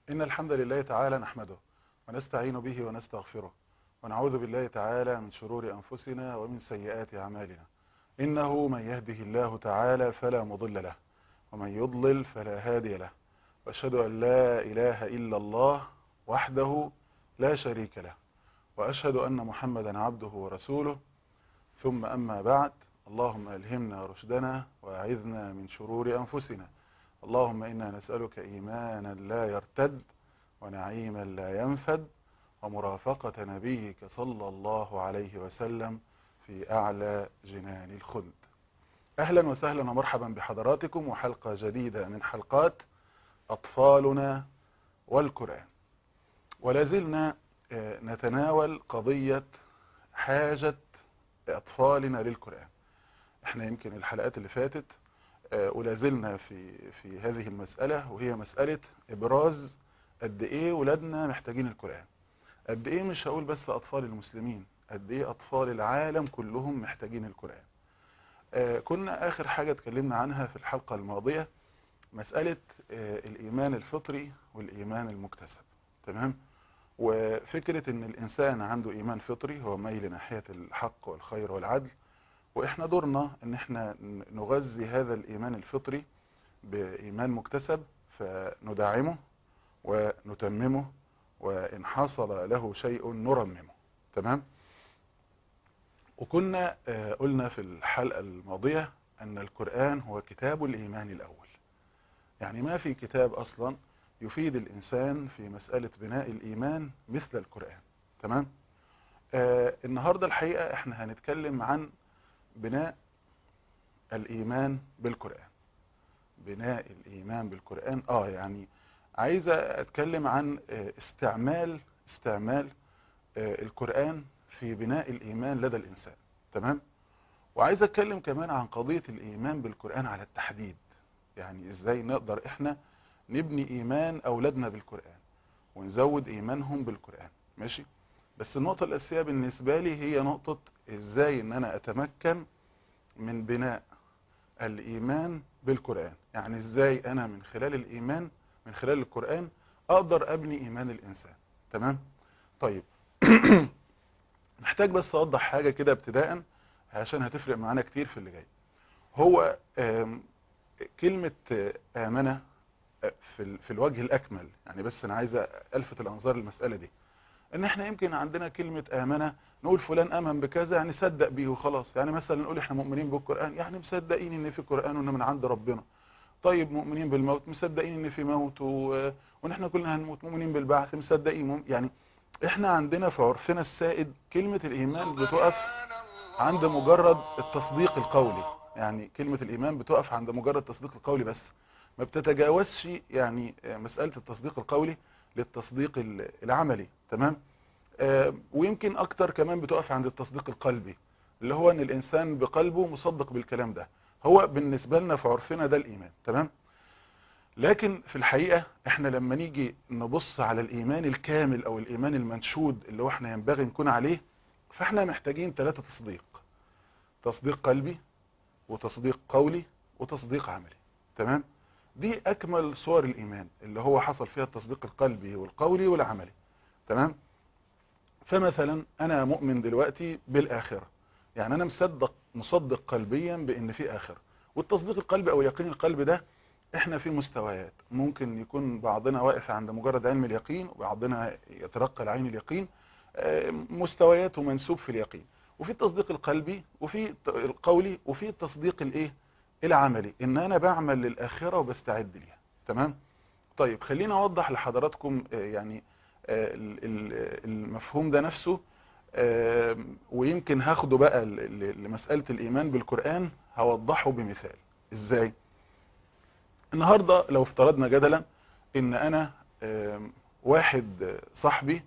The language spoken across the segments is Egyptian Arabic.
إن الحمد لله تعالى نحمده ونستعين به ونستغفره ونعوذ بالله تعالى من شرور أنفسنا ومن سيئات أعمالنا إنه من يهده الله تعالى فلا مضل له ومن يضلل فلا هادي له وأشهد أن لا إله إلا الله وحده لا شريك له وأشهد أن محمدا عبده ورسوله ثم أما بعد اللهم ألهمنا رشدنا وأعذنا من شرور أنفسنا اللهم إنا نسألك إيمانا لا يرتد ونعيما لا ينفد ومرافقة نبيك صلى الله عليه وسلم في أعلى جنان الخلد أهلا وسهلا ومرحبا بحضراتكم وحلقة جديدة من حلقات أطفالنا والقرآن ولازلنا نتناول قضية حاجة أطفالنا للقرآن احنا يمكن الحلقات اللي فاتت ولازلنا في في هذه المسألة وهي مسألة إبراز قد إيه ولادنا محتاجين القرآن قد إيه مش هقول بس أطفال المسلمين قد إيه أطفال العالم كلهم محتاجين القرآن كنا آخر حاجة اتكلمنا عنها في الحلقة الماضية مسألة الإيمان الفطري والإيمان المكتسب تمام وفكرة ان الإنسان عنده إيمان فطري هو ميل ناحية الحق والخير والعدل وإحنا دورنا ان احنا نغذي هذا الإيمان الفطري بإيمان مكتسب فندعمه ونتممه وإن حصل له شيء نرممه تمام وكنا قلنا في الحلقة الماضية أن القرآن هو كتاب الإيمان الأول يعني ما في كتاب أصلا يفيد الإنسان في مسألة بناء الإيمان مثل القرآن تمام آه النهاردة الحقيقة احنا هنتكلم عن بناء الإيمان بالقرآن بناء الإيمان بالقرآن آه يعني عايزة أتكلم عن آه استعمال استعمال آه القرآن في بناء الإيمان لدى الإنسان تمام وعايز أتكلم كمان عن قضية الإيمان بالقرآن على التحديد يعني إزاي نقدر إحنا نبني إيمان أولادنا بالقرآن ونزود إيمانهم بالقرآن ماشي بس النقطة الأساسية بالنسبة لي هي نقطة إزاي إن أنا أتمكن من بناء الإيمان بالقرآن يعني إزاي أنا من خلال الإيمان من خلال القرآن أقدر أبني إيمان الإنسان تمام طيب محتاج بس أوضح حاجة كده ابتداء عشان هتفرق معانا كتير في اللي جاي هو كلمة آمنة في في الوجه الأكمل يعني بس أنا عايز ألفت الأنظار للمسألة دي إن إحنا يمكن عندنا كلمة آمنة نقول فلان آمن بكذا يعني صدق بيه وخلاص يعني مثلا نقول إحنا مؤمنين بالقرآن يعني مصدقين إن في قرآن وإنه من عند ربنا طيب مؤمنين بالموت مصدقين إن في موت و... وإن إحنا كلنا هنموت مؤمنين بالبعث مصدقين يعني إحنا عندنا في عرفنا السائد كلمة الإيمان بتقف عند مجرد التصديق القولي يعني كلمة الإيمان بتقف عند مجرد التصديق القولي بس ما بتتجاوزش يعني مسألة التصديق القولي للتصديق العملي تمام آه ويمكن اكتر كمان بتقف عند التصديق القلبي اللي هو ان الانسان بقلبه مصدق بالكلام ده هو بالنسبة لنا في عرفنا ده الايمان تمام لكن في الحقيقة احنا لما نيجي نبص على الايمان الكامل او الايمان المنشود اللي هو احنا ينبغي نكون عليه فاحنا محتاجين ثلاثة تصديق تصديق قلبي وتصديق قولي وتصديق عملي تمام دي اكمل صور الايمان اللي هو حصل فيها التصديق القلبي والقولي والعملي تمام فمثلا انا مؤمن دلوقتي بالاخره يعني انا مصدق مصدق قلبيا بان في اخره والتصديق القلبي او اليقين القلبي ده احنا في مستويات ممكن يكون بعضنا واقف عند مجرد علم اليقين وبعضنا يترقى لعين اليقين مستويات ومنسوب في اليقين وفي التصديق القلبي وفي القولي وفي التصديق الايه العملي ان انا بعمل للاخره وبستعد ليها تمام طيب خلينا اوضح لحضراتكم يعني المفهوم ده نفسه ويمكن هاخده بقى لمسألة الايمان بالقرآن هوضحه بمثال ازاي النهاردة لو افترضنا جدلا ان انا واحد صاحبي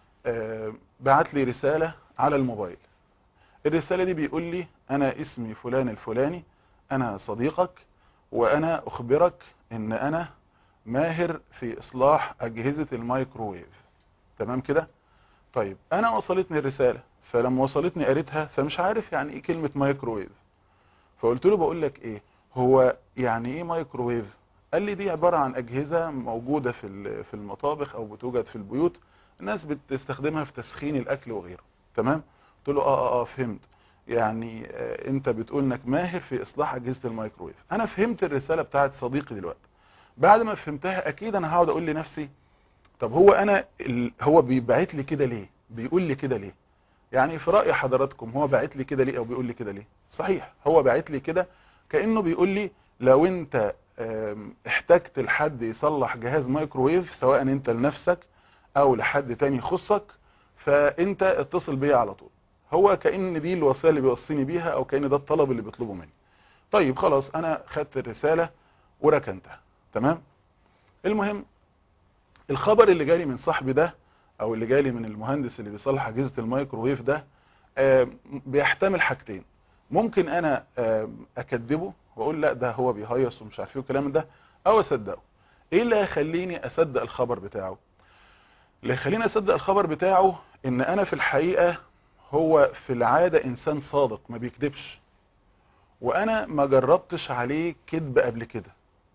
بعت لي رسالة على الموبايل الرسالة دي بيقول لي انا اسمي فلان الفلاني انا صديقك وانا اخبرك ان انا ماهر في اصلاح اجهزة الميكروويف تمام كده طيب انا وصلتني الرسالة فلما وصلتني قريتها فمش عارف يعني ايه كلمة مايكروويف فقلت له بقول لك ايه هو يعني ايه مايكروويف قال لي دي عباره عن اجهزه موجوده في ال- في المطابخ او بتوجد في البيوت الناس بتستخدمها في تسخين الاكل وغيره تمام قلت له اه اه اه فهمت يعني آه انت بتقول انك ماهر في اصلاح اجهزه الميكروويف انا فهمت الرساله بتاعت صديقي دلوقتي بعد ما فهمتها اكيد انا هقعد اقول لنفسي طب هو انا ال... هو بيبعت لي كده ليه بيقول لي كده ليه يعني في راي حضراتكم هو باعت لي كده ليه او بيقول لي كده ليه صحيح هو باعت لي كده كانه بيقول لي لو انت آم، احتجت لحد يصلح جهاز مايكروويف سواء انت لنفسك او لحد تاني يخصك فانت اتصل بيا على طول هو كأن دي الوصية اللي بيوصيني بيها او كأن ده الطلب اللي بيطلبه مني طيب خلاص انا خدت الرسالة وركنتها تمام المهم الخبر اللي جالي من صاحبي ده او اللي جالي من المهندس اللي بيصلح اجهزة الميكروويف ده آه، بيحتمل حاجتين ممكن انا آه، اكذبه واقول لا ده هو بيهيص ومش عارف ايه والكلام ده او اصدقه ايه اللي هيخليني اصدق الخبر بتاعه اللي يخليني اصدق الخبر بتاعه ان انا في الحقيقة هو في العادة انسان صادق ما بيكذبش وانا ما جربتش عليه كذب قبل كده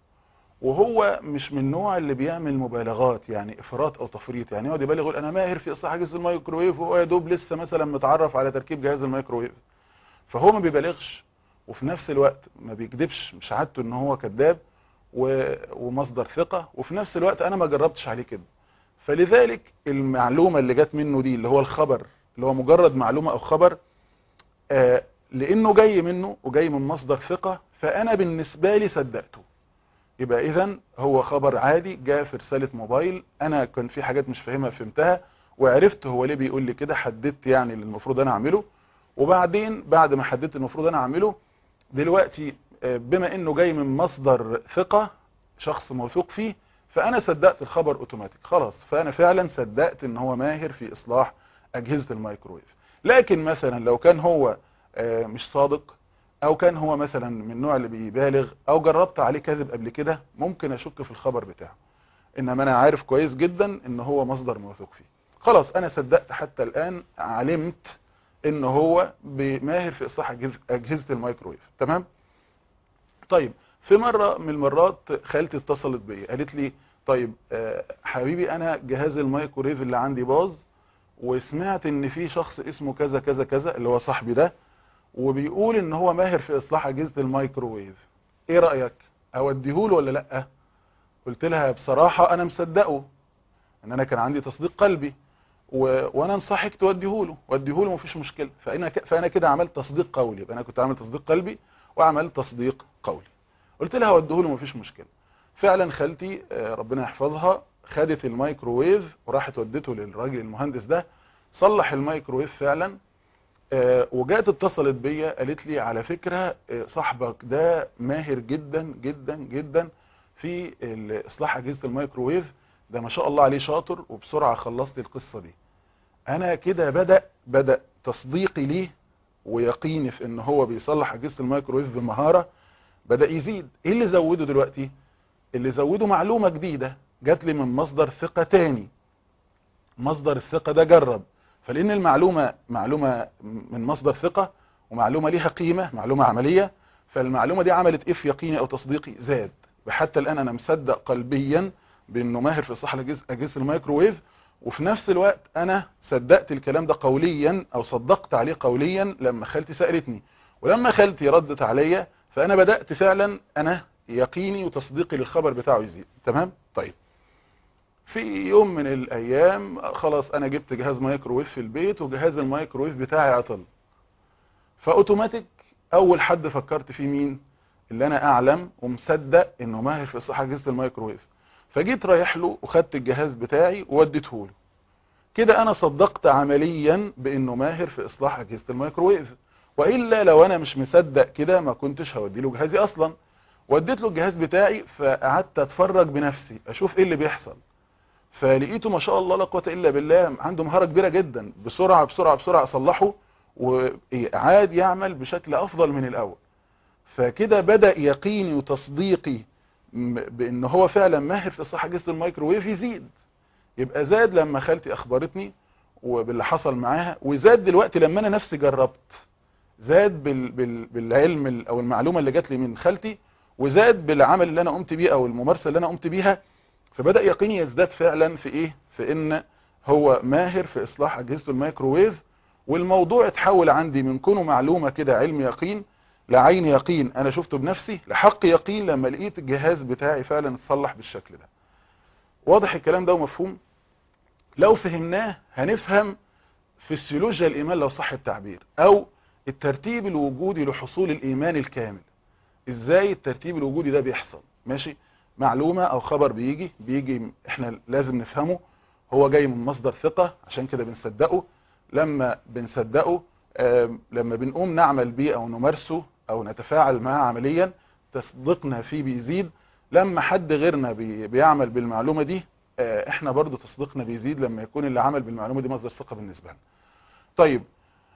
وهو مش من النوع اللي بيعمل مبالغات يعني افراط او تفريط يعني يقعد يبالغ يقول انا ماهر في اصلاح جهاز الميكروويف وهو يا دوب لسه مثلا متعرف على تركيب جهاز الميكروويف فهو ما بيبالغش وفي نفس الوقت ما بيكذبش مش عادته ان هو كذاب و- ومصدر ثقة وفي نفس الوقت انا ما جربتش عليه كده فلذلك المعلومة اللي جت منه دي اللي هو الخبر اللي هو مجرد معلومة او خبر آه، لانه جاي منه وجاي من مصدر ثقة فانا بالنسبة لي صدقته يبقى اذا هو خبر عادي جاء في رسالة موبايل انا كان في حاجات مش فاهمها فهمتها وعرفت هو ليه بيقول لي كده حددت يعني اللي المفروض انا اعمله وبعدين بعد ما حددت المفروض انا اعمله دلوقتي آه، بما انه جاي من مصدر ثقة شخص موثوق فيه فانا صدقت الخبر اوتوماتيك خلاص فانا فعلا صدقت ان هو ماهر في اصلاح اجهزة الميكروويف لكن مثلا لو كان هو آه، مش صادق او كان هو مثلا من النوع اللي بيبالغ او جربت عليه كذب قبل كده ممكن اشك في الخبر بتاعه انما انا عارف كويس جدا ان هو مصدر موثوق فيه خلاص انا صدقت حتى الان علمت ان هو ماهر في اصلاح أجهزة- اجهزة الميكروويف تمام طيب في مرة من المرات خالتي اتصلت بيا قالت لي طيب آه، حبيبي انا جهاز الميكروويف اللي عندي باظ وسمعت ان في شخص اسمه كذا كذا كذا اللي هو صاحبي ده وبيقول ان هو ماهر في اصلاح اجهزة الميكروويف ايه رأيك اوديهوله ولا لا قلت لها بصراحة انا مصدقه ان انا كان عندي تصديق قلبي و... وانا انصحك توديهوله وديهوله مفيش مشكلة فانا ك... فانا كده عملت تصديق قولي يبقى انا كنت عامل تصديق قلبي وعملت تصديق قولي قلت لها وديهوله مفيش مشكلة فعلا خالتي آه، ربنا يحفظها خدت الميكروويف وراحت ودته للراجل المهندس ده صلح الميكروويف فعلا آه، وجات اتصلت بيا قالت لي على فكرة آه، صاحبك ده ماهر جدا جدا جدا في ال- اصلاح اجهزة الميكروويف ده ما شاء الله عليه شاطر وبسرعة خلص لي القصة دي انا كده بدأ بدأ تصديقي ليه ويقيني في ان هو بيصلح اجهزة الميكروويف بمهارة بدأ يزيد ايه اللي زوده دلوقتي اللي زوده معلومة جديدة جات لي من مصدر ثقة تاني مصدر الثقة ده جرب فلان المعلومة معلومة من مصدر ثقة ومعلومة ليها قيمة معلومة عملية فالمعلومة دي عملت ايه في يقيني او تصديقي زاد وحتى الان انا مصدق قلبيا بانه ماهر في صح اجهزة الميكروويف وفي نفس الوقت انا صدقت الكلام ده قوليا او صدقت عليه قوليا لما خالتي سألتني ولما خالتي ردت عليا فانا بدأت فعلا انا يقيني وتصديقي للخبر بتاعه يزيد تمام طيب في يوم من الايام خلاص انا جبت جهاز مايكروويف في البيت وجهاز المايكروويف بتاعي عطل فاوتوماتيك اول حد فكرت فيه مين اللي انا اعلم ومصدق انه ماهر في اصلاح اجهزه الميكروويف فجيت رايح له وخدت الجهاز بتاعي ووديته له كده انا صدقت عمليا بانه ماهر في اصلاح اجهزه الميكروويف والا لو انا مش مصدق كده ما كنتش هودي له جهازي اصلا وديت له الجهاز بتاعي فقعدت اتفرج بنفسي اشوف ايه اللي بيحصل فلقيته ما شاء الله لا قوه الا بالله عنده مهاره كبيره جدا بسرعه بسرعه بسرعه اصلحه وعاد يعمل بشكل افضل من الاول فكده بدا يقيني وتصديقي م- بان هو فعلا ماهر في اصلاح اجهزه الميكروويف يزيد يبقى زاد لما خالتي اخبرتني وباللي حصل معاها وزاد دلوقتي لما انا نفسي جربت زاد بال بال بالعلم ال- او المعلومه اللي جات لي من خالتي وزاد بالعمل اللي انا قمت بيه او الممارسه اللي انا قمت بيها فبدا يقيني يزداد فعلا في ايه في ان هو ماهر في اصلاح اجهزه الميكروويف والموضوع اتحول عندي من كونه معلومه كده علم يقين لعين يقين انا شفته بنفسي لحق يقين لما لقيت الجهاز بتاعي فعلا اتصلح بالشكل ده واضح الكلام ده ومفهوم لو فهمناه هنفهم فسيولوجيا الايمان لو صح التعبير او الترتيب الوجودي لحصول الايمان الكامل ازاي الترتيب الوجودي ده بيحصل ماشي معلومة او خبر بيجي بيجي احنا لازم نفهمه هو جاي من مصدر ثقة عشان كده بنصدقه لما بنصدقه لما بنقوم نعمل بيه او نمارسه او نتفاعل معاه عمليا تصديقنا فيه بيزيد لما حد غيرنا بي بيعمل بالمعلومة دي احنا برضو تصديقنا بيزيد لما يكون اللي عمل بالمعلومة دي مصدر ثقة بالنسبة لنا طيب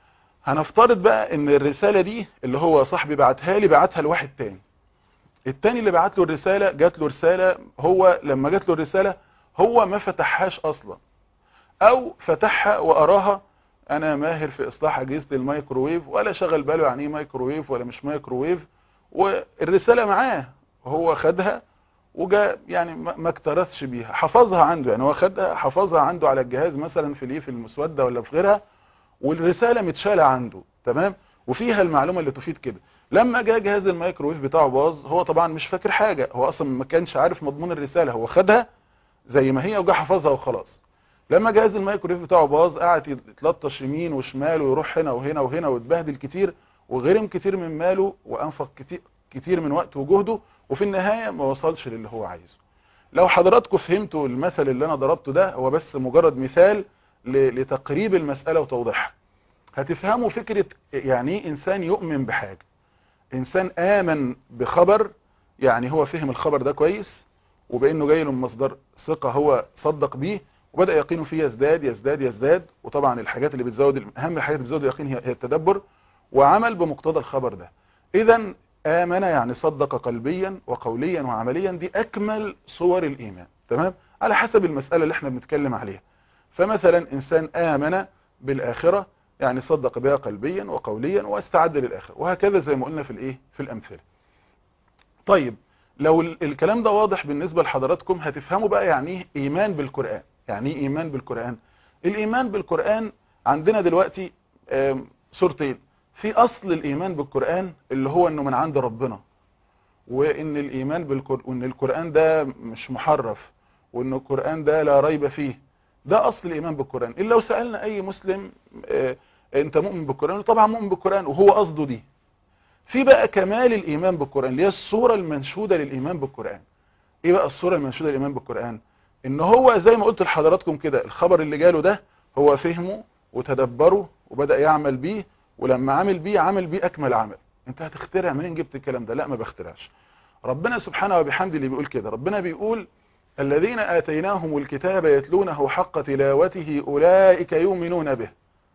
هنفترض بقى ان الرسالة دي اللي هو صاحبي بعتها لي بعتها لواحد تاني التاني اللي بعت له الرسالة جات له رسالة هو لما جات له الرسالة هو ما فتحهاش اصلا او فتحها وأراها أنا ماهر في إصلاح أجهزة الميكروويف ولا شغل باله يعني ايه ميكروويف ولا مش ميكروويف والرسالة معاه هو خدها وجا يعني ما اكترثش بيها حفظها عنده يعني هو خدها حفظها عنده على الجهاز مثلا في الايه في المسودة ولا في غيرها والرسالة متشالة عنده تمام وفيها المعلومة اللي تفيد كده لما جاء جهاز الميكروويف بتاعه باظ هو طبعا مش فاكر حاجة هو اصلا ما كانش عارف مضمون الرسالة هو خدها زي ما هي وجا حفظها وخلاص لما جهاز الميكروويف بتاعه باظ قعد يتلطش يمين وشمال ويروح هنا وهنا وهنا ويتبهدل كتير وغرم كتير من ماله وانفق كتير كتير من وقته وجهده وفي النهاية ما وصلش للي هو عايزه لو حضراتكم فهمتوا المثل اللي انا ضربته ده هو بس مجرد مثال لتقريب المسألة وتوضيحها هتفهموا فكرة يعني ايه انسان يؤمن بحاجة انسان امن بخبر يعني هو فهم الخبر ده كويس وبانه جاي له من مصدر ثقة هو صدق بيه وبدأ يقينه فيه يزداد يزداد يزداد وطبعا الحاجات اللي بتزود اهم الحاجات اللي بتزود اليقين هي التدبر وعمل بمقتضى الخبر ده اذا آمن يعني صدق قلبيا وقوليا وعمليا دي أكمل صور الإيمان تمام على حسب المسألة اللي احنا بنتكلم عليها فمثلا إنسان آمن بالآخرة يعني صدق بها قلبيا وقوليا واستعد للآخرة وهكذا زي ما قلنا في الإيه في الأمثلة طيب لو الكلام ده واضح بالنسبة لحضراتكم هتفهموا بقى يعني ايه إيمان بالقرآن يعني ايه إيمان بالقرآن الإيمان بالقرآن عندنا دلوقتي صورتين في اصل الايمان بالقرآن اللي هو انه من عند ربنا وان الايمان بالقرآن وان القرآن ده مش محرف وان القرآن ده لا ريب فيه ده اصل الايمان بالقرآن الا لو سألنا اي مسلم اه انت مؤمن بالقرآن طبعا مؤمن بالقرآن وهو قصده دي في بقى كمال الايمان بالقرآن اللي هي الصورة المنشودة للايمان بالقرآن ايه بقى الصورة المنشودة للايمان بالقرآن ان هو زي ما قلت لحضراتكم كده الخبر اللي جاله ده هو فهمه وتدبره وبدأ يعمل بيه ولما عمل بيه عمل بيه اكمل عمل انت هتخترع منين جبت الكلام ده لا ما بخترعش ربنا سبحانه وبحمده اللي بيقول كده ربنا بيقول الذين آتيناهم الكتاب يتلونه حق تلاوته أولئك يؤمنون به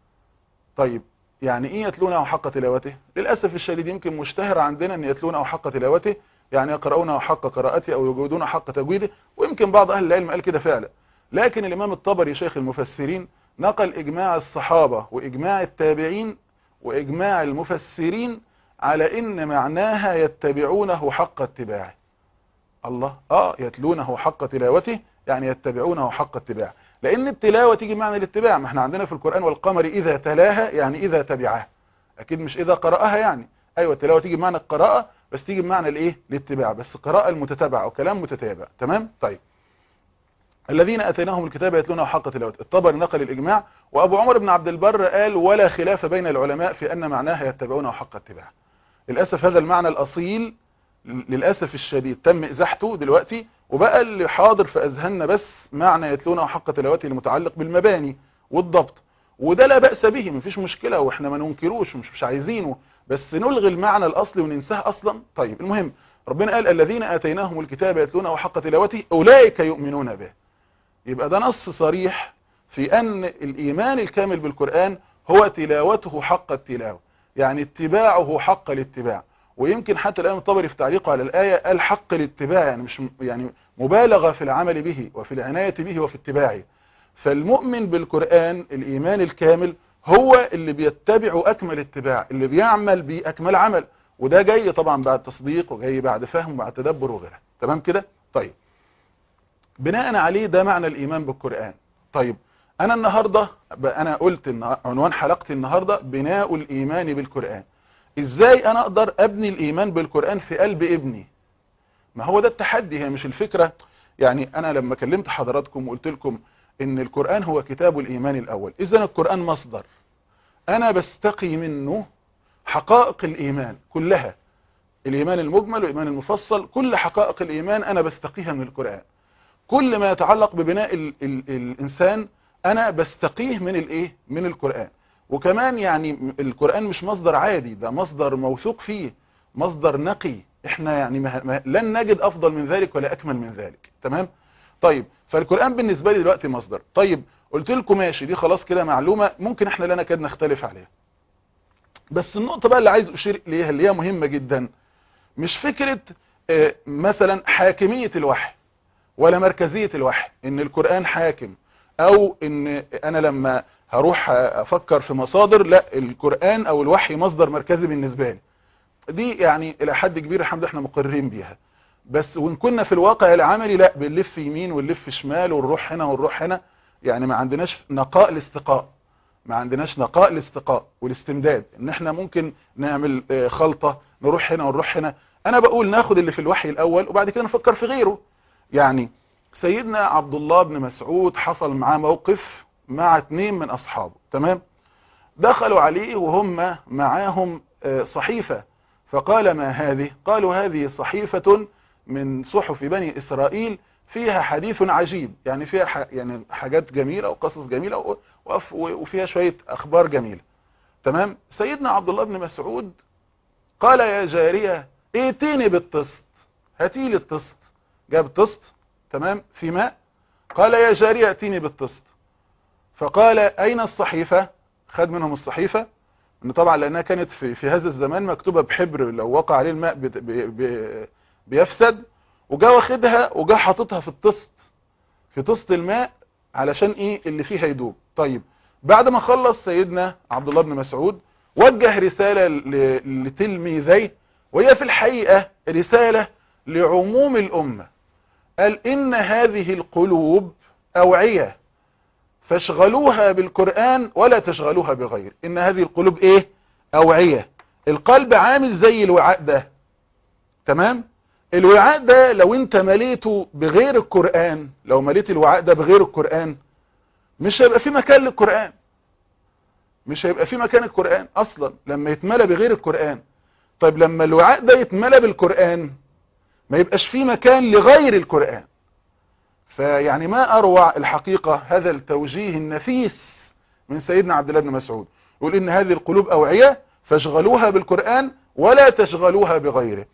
طيب يعني ايه يتلونه حق تلاوته للأسف الشديد يمكن مشتهر عندنا ان يتلونه حق تلاوته يعني يقرؤونه حق قراءته او يجودونه حق تجويده ويمكن بعض اهل العلم قال كده فعلا لكن الامام الطبري شيخ المفسرين نقل اجماع الصحابة واجماع التابعين واجماع المفسرين على ان معناها يتبعونه حق اتباعه الله اه يتلونه حق تلاوته يعني يتبعونه حق اتباعه لان التلاوة تيجي معنى الاتباع ما احنا عندنا في القرآن والقمر اذا تلاها يعني اذا تبعها اكيد مش اذا قرأها يعني ايوه التلاوة تيجي بمعنى القراءة بس تيجي بمعنى الايه الاتباع بس قراءة المتتبع او كلام متتابع تمام طيب الذين اتيناهم الكتاب يتلونه حق تلاوته الطبري نقل الاجماع وابو عمر بن عبد البر قال ولا خلاف بين العلماء في ان معناها يتبعونه حق اتباع للاسف هذا المعنى الاصيل للاسف الشديد تم ازاحته دلوقتي وبقى اللي حاضر في اذهاننا بس معنى يتلونه حق تلاوته المتعلق بالمباني والضبط وده لا باس به مفيش مشكله واحنا ما ننكروش مش مش عايزينه بس نلغي المعنى الاصلي وننساه اصلا طيب المهم ربنا قال الذين اتيناهم الكتاب يتلونه حق تلاوته اولئك يؤمنون به يبقى ده نص صريح في ان الايمان الكامل بالقرآن هو تلاوته حق التلاوة يعني اتباعه حق الاتباع ويمكن حتى الامام الطبري في تعليقه على الآية قال حق الاتباع يعني مش يعني مبالغة في العمل به وفي العناية به وفي اتباعه فالمؤمن بالقرآن الايمان الكامل هو اللي بيتبع اكمل اتباع اللي بيعمل باكمل عمل وده جاي طبعا بعد تصديق وجاي بعد فهم وبعد تدبر وغيرها تمام كده طيب بناء عليه ده معنى الايمان بالقرآن طيب انا النهاردة انا قلت إن عنوان حلقتي النهاردة بناء الايمان بالقرآن ازاي انا اقدر ابني الايمان بالقرآن في قلب ابني ما هو ده التحدي هي مش الفكرة يعني انا لما كلمت حضراتكم وقلت لكم ان القرآن هو كتاب الايمان الاول اذا القرآن مصدر انا بستقي منه حقائق الايمان كلها الايمان المجمل والايمان المفصل كل حقائق الايمان انا بستقيها من القرآن كل ما يتعلق ببناء ال ال الانسان انا بستقيه من الايه من القرآن وكمان يعني القرآن مش مصدر عادي ده مصدر موثوق فيه مصدر نقي احنا يعني ما ما لن نجد افضل من ذلك ولا اكمل من ذلك تمام طيب فالقرآن بالنسبة لي دلوقتي مصدر طيب قلت لكم ماشي دي خلاص كده معلومة ممكن احنا لا نكاد نختلف عليها بس النقطة بقى اللي عايز اشير اليها اللي هي مهمة جدا مش فكرة اه مثلا حاكمية الوحي ولا مركزية الوحي ان القرآن حاكم او ان انا لما هروح افكر في مصادر لا القرآن او الوحي مصدر مركزي بالنسبة لي دي يعني الى حد كبير الحمد احنا مقررين بيها بس وان كنا في الواقع العملي لا بنلف يمين ونلف شمال ونروح هنا ونروح هنا يعني ما عندناش نقاء الاستقاء ما عندناش نقاء الاستقاء والاستمداد ان احنا ممكن نعمل خلطة نروح هنا ونروح هنا انا بقول ناخد اللي في الوحي الاول وبعد كده نفكر في غيره يعني سيدنا عبد الله بن مسعود حصل معاه موقف مع اتنين من اصحابه تمام دخلوا عليه وهم معاهم صحيفة فقال ما هذه قالوا هذه صحيفة من صحف بني إسرائيل فيها حديث عجيب يعني فيها ح... يعني حاجات جميلة وقصص جميلة وف... وفيها شوية أخبار جميلة تمام سيدنا عبد الله بن مسعود قال يا جارية ائتيني بالطست هاتيلي الطست جاب طست تمام في ماء قال يا جارية ائتيني بالطست فقال أين الصحيفة خد منهم الصحيفة ان طبعا لانها كانت في, في هذا الزمان مكتوبة بحبر لو وقع عليه الماء بي بي بيفسد وجا واخدها وجا حاططها في الطست في طست الماء علشان ايه اللي فيها يدوب طيب بعد ما خلص سيدنا عبد الله بن مسعود وجه رسالة لتلميذيه وهي في الحقيقة رسالة لعموم الأمة قال إن هذه القلوب أوعية فاشغلوها بالقرآن ولا تشغلوها بغير إن هذه القلوب إيه أوعية القلب عامل زي الوعاء ده تمام الوعاء ده لو انت مليته بغير القرآن لو مليت الوعاء ده بغير القرآن مش هيبقى في مكان للقرآن مش هيبقى في مكان القرآن اصلا لما يتملى بغير القرآن طيب لما الوعاء ده يتملى بالقرآن ما يبقاش في مكان لغير القرآن فيعني ما اروع الحقيقة هذا التوجيه النفيس من سيدنا عبد الله بن مسعود يقول ان هذه القلوب اوعية فاشغلوها بالقرآن ولا تشغلوها بغيره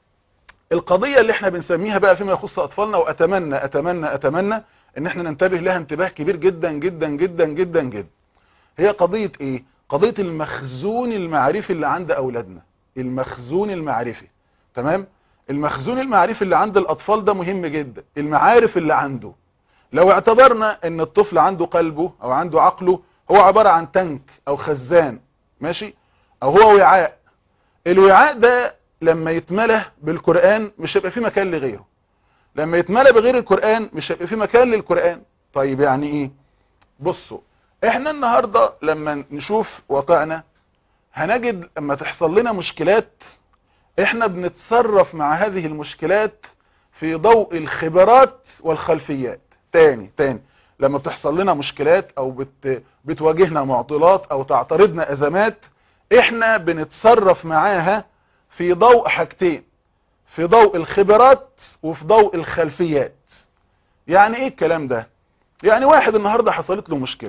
القضية اللي احنا بنسميها بقى فيما يخص اطفالنا واتمنى اتمنى اتمنى ان احنا ننتبه لها انتباه كبير جدا جدا جدا جدا جدا هي قضية ايه قضية المخزون المعرفي اللي عند اولادنا المخزون المعرفي تمام المخزون المعرفي اللي عند الاطفال ده مهم جدا المعارف اللي عنده لو اعتبرنا ان الطفل عنده قلبه او عنده عقله هو عبارة عن تنك او خزان ماشي او هو وعاء الوعاء ده لما يتملى بالقرآن مش هيبقى في مكان لغيره لما يتملى بغير القرآن مش هيبقى في مكان للقرآن طيب يعني ايه بصوا احنا النهاردة لما نشوف واقعنا هنجد لما تحصل لنا مشكلات احنا بنتصرف مع هذه المشكلات في ضوء الخبرات والخلفيات تاني تاني لما بتحصل لنا مشكلات او بت بتواجهنا معضلات او تعترضنا ازمات احنا بنتصرف معاها في ضوء حاجتين في ضوء الخبرات وفي ضوء الخلفيات يعني ايه الكلام ده يعني واحد النهاردة حصلت له مشكلة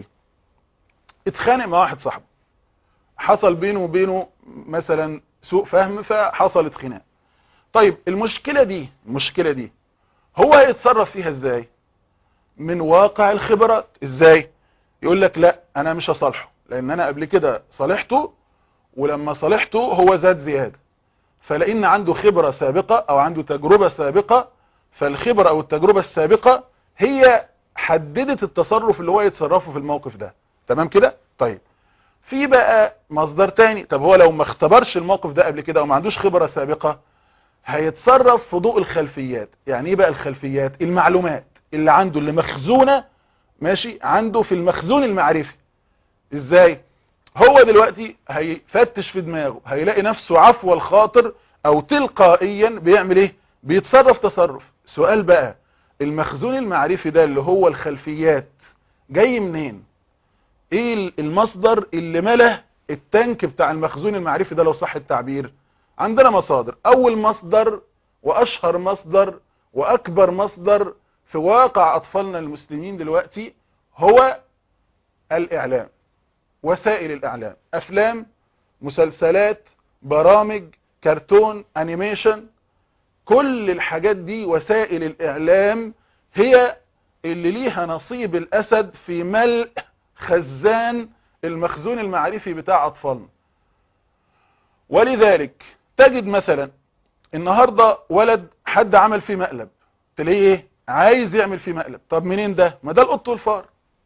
اتخانق مع واحد صاحبه حصل بينه وبينه مثلا سوء فهم فحصلت خناق طيب المشكلة دي المشكلة دي هو هيتصرف فيها ازاي من واقع الخبرات ازاي يقول لك لا انا مش هصالحه لان انا قبل كده صالحته ولما صالحته هو زاد زيادة فلان عنده خبرة سابقة او عنده تجربة سابقة فالخبرة او التجربة السابقة هي حددت التصرف اللي هو يتصرفه في الموقف ده تمام كده طيب في بقى مصدر تاني طب هو لو ما اختبرش الموقف ده قبل كده وما عندوش خبرة سابقة هيتصرف في ضوء الخلفيات يعني ايه بقى الخلفيات المعلومات اللي عنده اللي مخزونة ماشي عنده في المخزون المعرفي ازاي هو دلوقتي هيفتش في دماغه هيلاقي نفسه عفو الخاطر او تلقائيا بيعمل ايه بيتصرف تصرف سؤال بقى المخزون المعرفي ده اللي هو الخلفيات جاي منين ايه المصدر اللي مله التانك بتاع المخزون المعرفي ده لو صح التعبير عندنا مصادر اول مصدر واشهر مصدر واكبر مصدر في واقع اطفالنا المسلمين دلوقتي هو الاعلام وسائل الاعلام افلام مسلسلات برامج كرتون انيميشن كل الحاجات دي وسائل الاعلام هي اللي ليها نصيب الاسد في ملء خزان المخزون المعرفي بتاع اطفالنا ولذلك تجد مثلا النهاردة ولد حد عمل فيه مقلب تلاقيه ايه عايز يعمل فيه مقلب طب منين ده ما ده القط والفار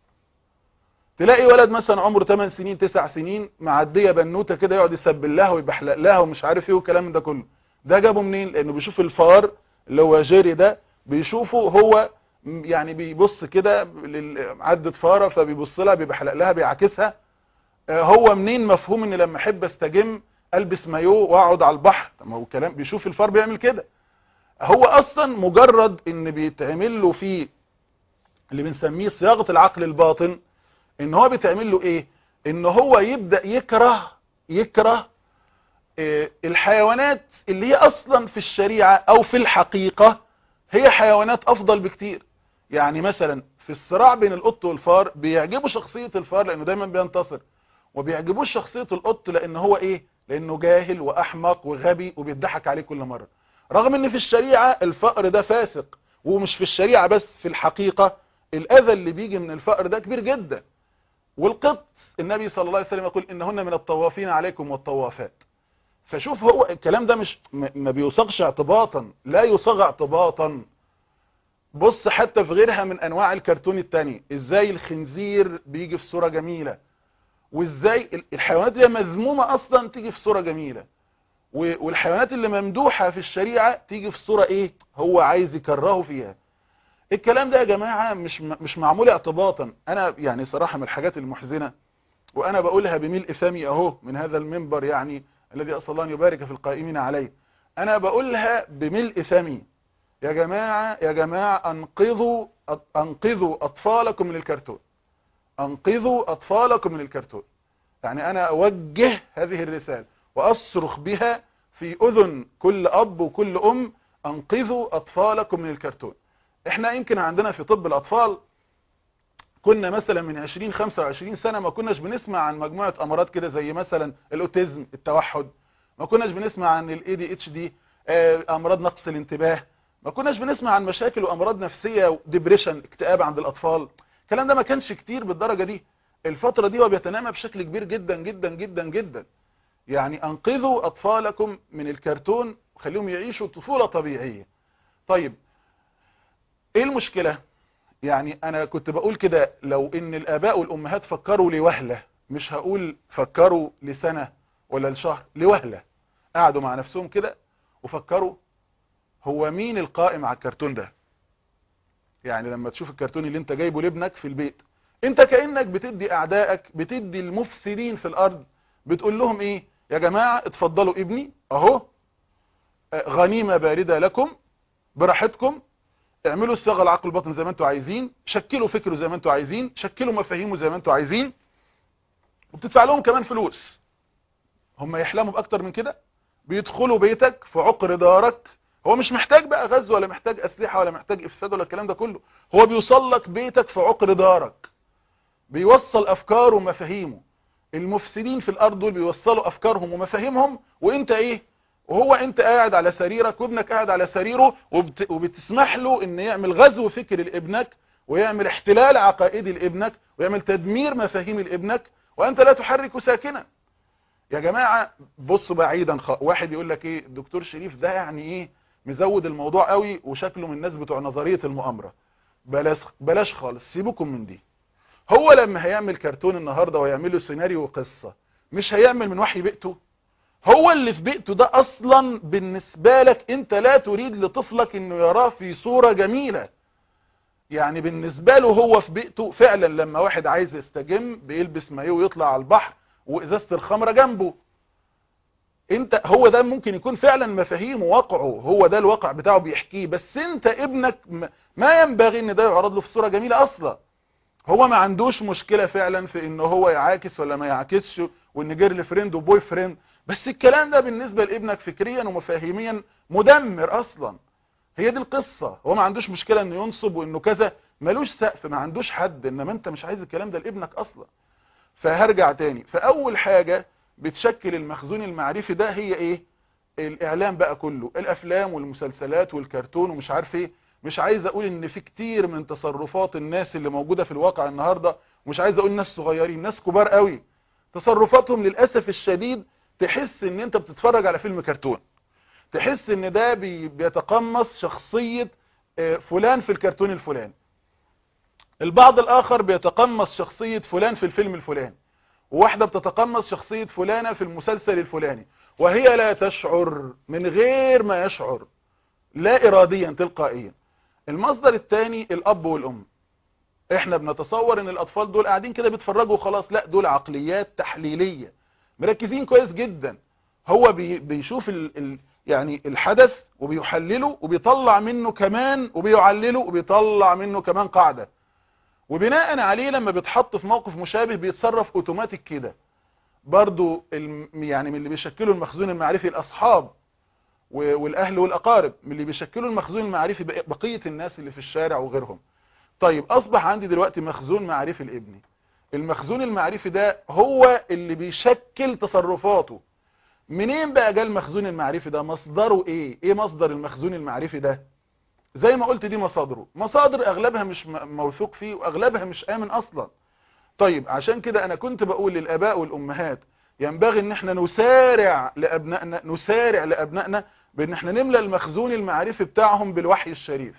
تلاقي ولد مثلا عمره 8 سنين 9 سنين معديه بنوته كده يقعد يسبل لها ويبحلق لها ومش عارف ايه والكلام ده كله ده جابه منين لانه بيشوف الفار اللي هو جيري ده بيشوفه هو يعني بيبص كده عدة فاره فبيبص لها بيبحلق لها بيعاكسها هو منين مفهوم ان لما احب استجم البس مايو واقعد على البحر ما هو كلام بيشوف الفار بيعمل كده هو اصلا مجرد ان بيتعمل له فيه اللي بنسميه صياغه العقل الباطن ان هو بيتعمل له ايه ان هو يبدا يكره يكره إيه الحيوانات اللي هي اصلا في الشريعه او في الحقيقه هي حيوانات افضل بكتير يعني مثلا في الصراع بين القط والفار بيعجبه شخصيه الفار لانه دايما بينتصر وبيعجبوش شخصيه القط لان هو ايه لانه جاهل واحمق وغبي وبيضحك عليه كل مره رغم ان في الشريعه الفقر ده فاسق ومش في الشريعه بس في الحقيقه الاذى اللي بيجي من الفقر ده كبير جدا والقط النبي صلى الله عليه وسلم يقول انهن من الطوافين عليكم والطوافات فشوف هو الكلام ده مش ما بيصاغش اعتباطا لا يصاغ اعتباطا بص حتى في غيرها من انواع الكرتون التاني ازاي الخنزير بيجي في صورة جميلة وازاي الحيوانات اللي مذمومة اصلا تيجي في صورة جميلة والحيوانات اللي ممدوحة في الشريعة تيجي في صورة ايه هو عايز يكرهه فيها الكلام ده يا جماعة مش مش معمول اعتباطا انا يعني صراحة من الحاجات المحزنة وانا بقولها بملء فمي اهو من هذا المنبر يعني الذي اسال الله ان يبارك في القائمين عليه انا بقولها بملء فمي يا جماعة يا جماعة انقذوا انقذوا اطفالكم من الكرتون انقذوا اطفالكم من الكرتون يعني انا اوجه هذه الرسالة واصرخ بها في اذن كل اب وكل ام انقذوا اطفالكم من الكرتون احنا يمكن عندنا في طب الاطفال كنا مثلا من 20 25 سنة ما كناش بنسمع عن مجموعة امراض كده زي مثلا الاوتيزم التوحد ما كناش بنسمع عن الاي دي اتش دي امراض نقص الانتباه ما كناش بنسمع عن مشاكل وامراض نفسية وديبريشن اكتئاب عند الاطفال الكلام ده ما كانش كتير بالدرجة دي الفترة دي هو بيتنامى بشكل كبير جدا جدا جدا جدا يعني انقذوا اطفالكم من الكرتون وخليهم يعيشوا طفولة طبيعية طيب ايه المشكلة يعني انا كنت بقول كده لو ان الاباء والامهات فكروا لوهلة مش هقول فكروا لسنة ولا لشهر لوهلة قعدوا مع نفسهم كده وفكروا هو مين القائم على الكرتون ده يعني لما تشوف الكرتون اللي انت جايبه لابنك في البيت انت كأنك بتدي اعدائك بتدي المفسدين في الارض بتقول لهم ايه يا جماعة اتفضلوا ابني اهو غنيمة باردة لكم براحتكم اعملوا الصيغه العقل الباطن زي ما انتوا عايزين شكلوا فكره زي ما انتوا عايزين شكلوا مفاهيمه زي ما انتوا عايزين وبتدفع لهم كمان فلوس هم يحلموا باكتر من كده بيدخلوا بيتك في عقر دارك هو مش محتاج بقى غزو ولا محتاج اسلحه ولا محتاج افساد ولا الكلام ده كله هو بيوصل لك بيتك في عقر دارك بيوصل افكاره ومفاهيمه المفسدين في الارض دول بيوصلوا افكارهم ومفاهيمهم وانت ايه وهو انت قاعد على سريرك وابنك قاعد على سريره وبت... وبتسمح له ان يعمل غزو فكري لابنك ويعمل احتلال عقائدي لابنك ويعمل تدمير مفاهيم لابنك وانت لا تحرك ساكنا يا جماعة بصوا بعيدا خ... واحد يقول لك ايه الدكتور شريف ده يعني ايه مزود الموضوع قوي وشكله من الناس بتوع نظرية المؤامرة بلاش بلاش خالص سيبكم من دي هو لما هيعمل كرتون النهاردة ويعمله سيناريو وقصة مش هيعمل من وحي بيئته هو اللي في بيئته ده اصلا بالنسبة لك انت لا تريد لطفلك انه يراه في صورة جميلة يعني بالنسبة له هو في بيئته فعلا لما واحد عايز يستجم بيلبس مايو ويطلع على البحر وازازة الخمرة جنبه انت هو ده ممكن يكون فعلا مفاهيمه واقعه هو ده الواقع بتاعه بيحكيه بس انت ابنك ما ينبغي ان ده يعرض له في صورة جميلة اصلا هو ما عندوش مشكلة فعلا في ان هو يعاكس ولا ما يعاكسش وان جيرل فريند وبوي فريند بس الكلام ده بالنسبة لابنك فكريا ومفاهيميا مدمر اصلا هي دي القصة هو ما عندوش مشكلة انه ينصب وانه كذا ملوش سقف ما عندوش حد انما انت مش عايز الكلام ده لابنك اصلا فهرجع تاني فاول حاجة بتشكل المخزون المعرفي ده هي ايه الاعلام بقى كله الافلام والمسلسلات والكرتون ومش عارف ايه مش عايز اقول ان في كتير من تصرفات الناس اللي موجودة في الواقع النهاردة ومش عايز اقول ناس صغيرين ناس كبار قوي تصرفاتهم للأسف الشديد تحس ان انت بتتفرج على فيلم كرتون تحس ان ده بي بيتقمص شخصية فلان في الكرتون الفلاني البعض الاخر بيتقمص شخصية فلان في الفيلم الفلاني وواحدة بتتقمص شخصية فلانة في المسلسل الفلاني وهي لا تشعر من غير ما يشعر لا اراديا تلقائيا المصدر الثاني الاب والام احنا بنتصور ان الاطفال دول قاعدين كده بيتفرجوا خلاص لا دول عقليات تحليلية مركزين كويس جدا هو بي بيشوف ال ال يعني الحدث وبيحلله وبيطلع منه كمان وبيعلله وبيطلع منه كمان قاعدة وبناء عليه لما بيتحط في موقف مشابه بيتصرف اوتوماتيك كده برضو يعني من اللي بيشكلوا المخزون المعرفي الاصحاب والاهل والاقارب من اللي بيشكلوا المخزون المعرفي بقية الناس اللي في الشارع وغيرهم طيب اصبح عندي دلوقتي مخزون معرفي لابني المخزون المعرفي ده هو اللي بيشكل تصرفاته منين بقى جاء المخزون المعرفي ده مصدره ايه ايه مصدر المخزون المعرفي ده زي ما قلت دي مصادره مصادر اغلبها مش موثوق فيه واغلبها مش امن اصلا طيب عشان كده انا كنت بقول للاباء والامهات ينبغي ان احنا نسارع لابنائنا نسارع لابنائنا بان احنا نملى المخزون المعرفي بتاعهم بالوحي الشريف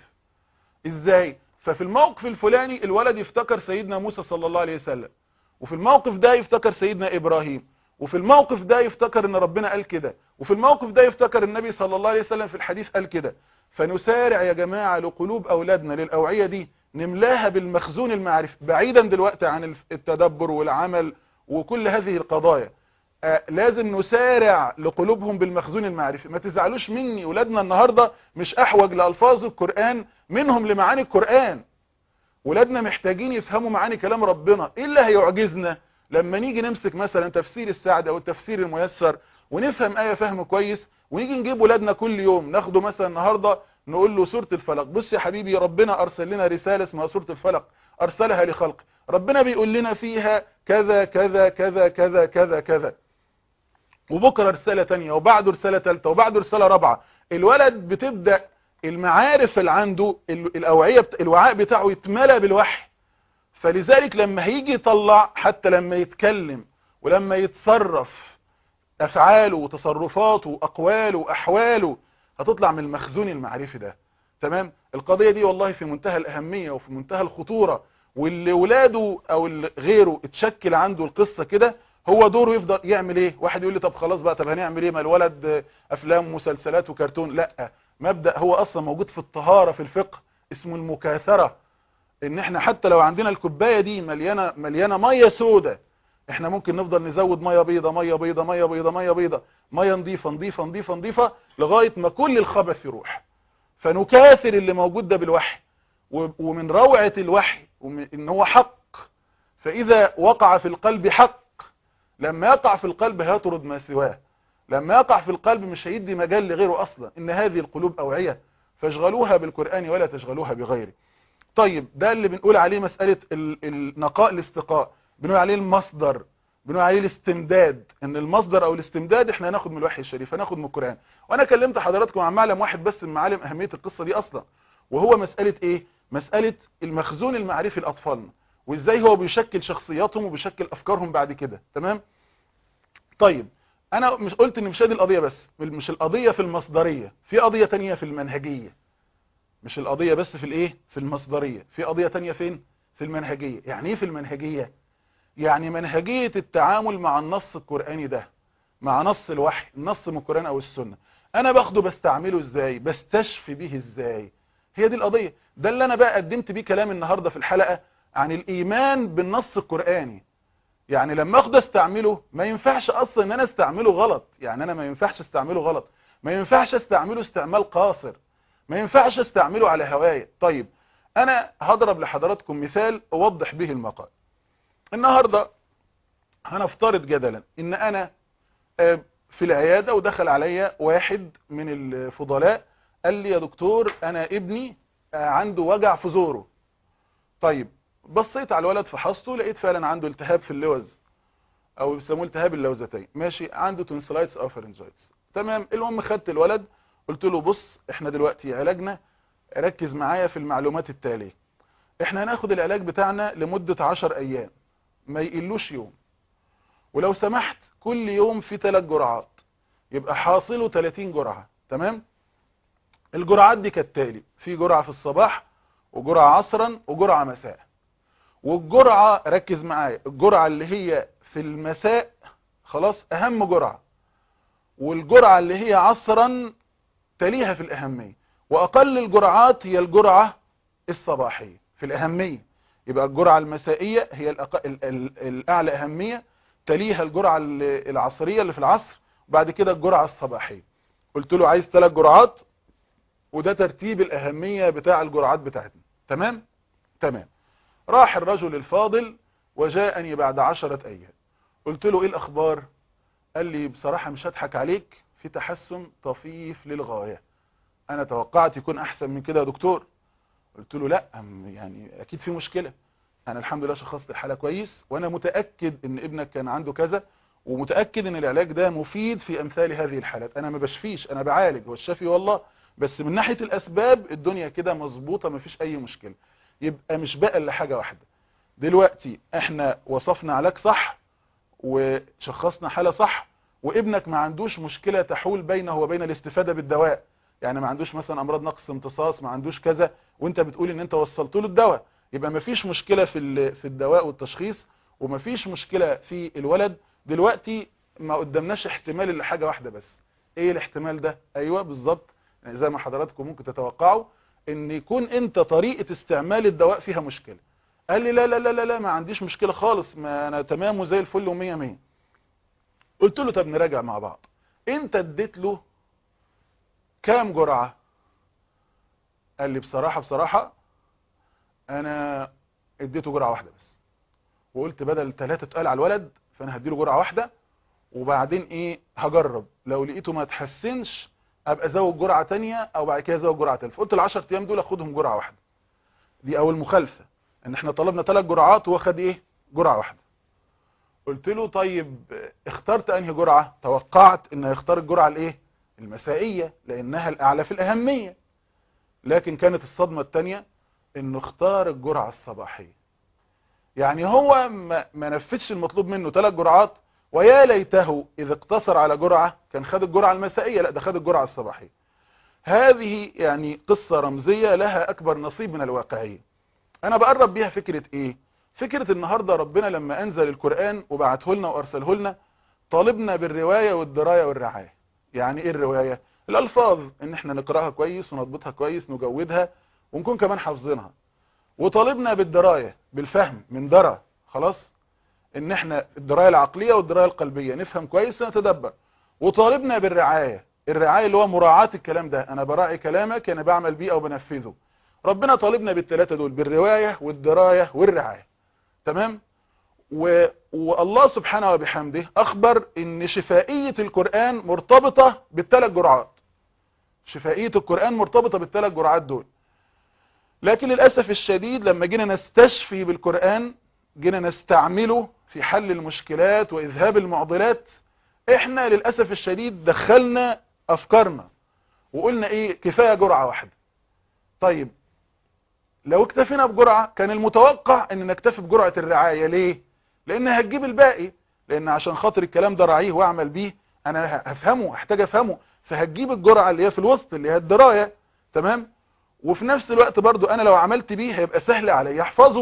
ازاي ففي الموقف الفلاني الولد يفتكر سيدنا موسى صلى الله عليه وسلم وفي الموقف ده يفتكر سيدنا ابراهيم وفي الموقف ده يفتكر ان ربنا قال كده وفي الموقف ده يفتكر النبي صلى الله عليه وسلم في الحديث قال كده فنسارع يا جماعة لقلوب اولادنا للاوعية دي نملاها بالمخزون المعرفي بعيدا دلوقتي عن التدبر والعمل وكل هذه القضايا آه لازم نسارع لقلوبهم بالمخزون المعرفي ما تزعلوش مني ولادنا النهاردة مش احوج لألفاظ القرآن منهم لمعاني القرآن ولادنا محتاجين يفهموا معاني كلام ربنا ايه اللي هيعجزنا لما نيجي نمسك مثلا تفسير السعد او التفسير الميسر ونفهم آية فهم كويس ونيجي نجيب ولادنا كل يوم ناخده مثلا النهاردة نقول له سورة الفلق بص يا حبيبي ربنا ارسل لنا رسالة اسمها سورة الفلق ارسلها لخلق ربنا بيقول لنا فيها كذا كذا كذا كذا كذا كذا وبكرة رسالة تانية وبعده رسالة تالتة وبعده رسالة رابعة الولد بتبدأ المعارف اللي عنده الأوعية بتا... الوعاء بتاعه يتملى بالوحي فلذلك لما هيجي يطلع حتى لما يتكلم ولما يتصرف أفعاله وتصرفاته وأقواله وأحواله هتطلع من المخزون المعرفي ده تمام القضية دي والله في منتهى الأهمية وفي منتهى الخطورة واللي ولاده أو اللي غيره اتشكل عنده القصة كده هو دوره يفضل يعمل ايه واحد يقول لي طب خلاص بقى طب هنعمل ايه ما الولد افلام ومسلسلات وكرتون لا مبدأ هو اصلا موجود في الطهارة في الفقه اسمه المكاثرة ان احنا حتى لو عندنا الكوبايه دي مليانه مليانه ميه سودة احنا ممكن نفضل نزود ميه بيضه ميه بيضه ميه بيضه ميه بيضه ميه نظيفه نظيفه نظيفه نظيفه لغايه ما كل الخبث يروح فنكاثر اللي موجود ده بالوحي ومن روعه الوحي ان هو حق فاذا وقع في القلب حق لما يقع في القلب هيطرد ما سواه لما يقع في القلب مش هيدي مجال لغيره اصلا ان هذه القلوب اوعيه فاشغلوها بالقران ولا تشغلوها بغيره طيب ده اللي بنقول عليه مسألة النقاء الاستقاء بنقول عليه المصدر بنقول عليه الاستمداد ان المصدر او الاستمداد احنا هناخد من الوحي الشريف هناخد من القرآن وانا كلمت حضراتكم عن معلم واحد بس من معالم اهمية القصة دي اصلا وهو مسألة ايه مسألة المخزون المعرفي لاطفالنا وازاي هو بيشكل شخصياتهم وبيشكل افكارهم بعد كده تمام طيب انا مش قلت ان مش هذه القضية بس مش القضية في المصدرية في قضية تانية في المنهجية مش القضية بس في الايه في المصدرية في قضية تانية فين في المنهجية يعني ايه في المنهجية يعني منهجية التعامل مع النص القرآني ده مع نص الوحي النص من القرآن او السنة انا باخده بستعمله ازاي بستشفي به ازاي هي دي القضية ده اللي انا بقى قدمت بيه كلام النهاردة في الحلقة عن الايمان بالنص القرآني يعني لما اخده استعمله ما ينفعش اصلا ان انا استعمله غلط يعني انا ما ينفعش استعمله غلط ما ينفعش استعمله استعمال قاصر ما ينفعش استعمله على هواية طيب انا هضرب لحضراتكم مثال اوضح به المقال النهاردة هنفترض جدلا ان انا في العيادة ودخل عليا واحد من الفضلاء قال لي يا دكتور انا ابني عنده وجع في زوره طيب بصيت على الولد فحصته لقيت فعلا عنده التهاب في اللوز او بيسموه التهاب اللوزتين ماشي عنده تونسلايتس او فرنجايتس تمام المهم خدت الولد قلت له بص احنا دلوقتي علاجنا ركز معايا في المعلومات التالية احنا هناخد العلاج بتاعنا لمدة 10 ايام ما يقلوش يوم ولو سمحت كل يوم في 3 جرعات يبقى حاصله 30 جرعة تمام الجرعات دي كالتالي في جرعة في الصباح وجرعة عصرا وجرعة مساء والجرعة ركز معايا الجرعة اللي هي في المساء خلاص اهم جرعة والجرعة اللي هي عصرا تليها في الاهمية واقل الجرعات هي الجرعة الصباحية في الاهمية يبقى الجرعة المسائية هي الأق... ال... ال... الاعلى اهمية تليها الجرعة العصرية اللي في العصر وبعد كده الجرعة الصباحية قلت له عايز ثلاث جرعات وده ترتيب الاهمية بتاع الجرعات بتاعتنا تمام تمام راح الرجل الفاضل وجاءني بعد عشرة ايام قلت له ايه الاخبار قال لي بصراحة مش هضحك عليك في تحسن طفيف للغاية انا توقعت يكون احسن من كده يا دكتور قلت له لا يعني اكيد في مشكلة انا الحمد لله شخصت الحالة كويس وانا متأكد ان ابنك كان عنده كذا ومتأكد ان العلاج ده مفيد في امثال هذه الحالات انا ما بشفيش انا بعالج هو الشفي والله بس من ناحية الاسباب الدنيا كده مظبوطة مفيش اي مشكلة يبقى مش بقى الا حاجة واحدة دلوقتي احنا وصفنا علاج صح وشخصنا حالة صح وابنك ما عندوش مشكلة تحول بينه وبين الاستفادة بالدواء يعني ما عندوش مثلا امراض نقص امتصاص ما عندوش كذا وانت بتقول ان انت وصلت له الدواء يبقى ما فيش مشكلة في في الدواء والتشخيص وما فيش مشكلة في الولد دلوقتي ما قدامناش احتمال الا حاجة واحدة بس ايه الاحتمال ده ايوه بالظبط يعني زي ما حضراتكم ممكن تتوقعوا ان يكون انت طريقة استعمال الدواء فيها مشكلة قال لي لا لا لا لا, لا ما عنديش مشكلة خالص ما انا تمام وزي الفل ومية مية قلت له طب نراجع مع بعض انت اديت له كام جرعة قال لي بصراحة بصراحة انا اديته جرعة واحدة بس وقلت بدل ثلاثة تقال على الولد فانا هديله جرعة واحدة وبعدين ايه هجرب لو لقيته ما تحسنش ابقى ازود جرعة تانية او بعد كده ازود جرعة تالتة فقلت ال10 ايام دول اخدهم جرعة واحدة دي اول مخالفة ان احنا طلبنا ثلاث جرعات وهو خد ايه جرعة واحدة قلت له طيب اخترت انهي جرعة توقعت انه يختار الجرعة الايه المسائية لانها الاعلى في الاهمية لكن كانت الصدمة التانية انه اختار الجرعة الصباحية يعني هو ما, ما نفذش المطلوب منه ثلاث جرعات ويا ليته اذا اقتصر على جرعة كان خد الجرعة المسائية لا ده خد الجرعة الصباحية هذه يعني قصة رمزية لها اكبر نصيب من الواقعية انا بقرب بيها فكرة ايه فكرة النهاردة ربنا لما انزل القرآن وبعته لنا وارسله لنا طالبنا بالرواية والدراية والرعاية يعني ايه الرواية الالفاظ ان احنا نقرأها كويس ونضبطها كويس نجودها ونكون كمان حافظينها وطالبنا بالدراية بالفهم من درى خلاص ان احنا الدراية العقلية والدراية القلبية نفهم كويس ونتدبر وطالبنا بالرعاية الرعاية اللي هو مراعاة الكلام ده انا براعي كلامك انا بعمل بيه او بنفذه ربنا طالبنا بالثلاثة دول بالرواية والدراية والرعاية تمام و... والله سبحانه وبحمده اخبر ان شفائية القرآن مرتبطة بالثلاث جرعات شفائية القرآن مرتبطة بالثلاث جرعات دول لكن للأسف الشديد لما جينا نستشفي بالقرآن جينا نستعمله في حل المشكلات وإذهاب المعضلات احنا للأسف الشديد دخلنا أفكارنا وقلنا ايه كفاية جرعة واحدة طيب لو اكتفينا بجرعة كان المتوقع ان نكتفي بجرعة الرعاية ليه لان هتجيب الباقي لان عشان خاطر الكلام ده راعيه واعمل بيه انا هفهمه هحتاج افهمه فهتجيب الجرعة اللي هي في الوسط اللي هي الدراية تمام وفي نفس الوقت برضو انا لو عملت بيه هيبقى سهل علي احفظه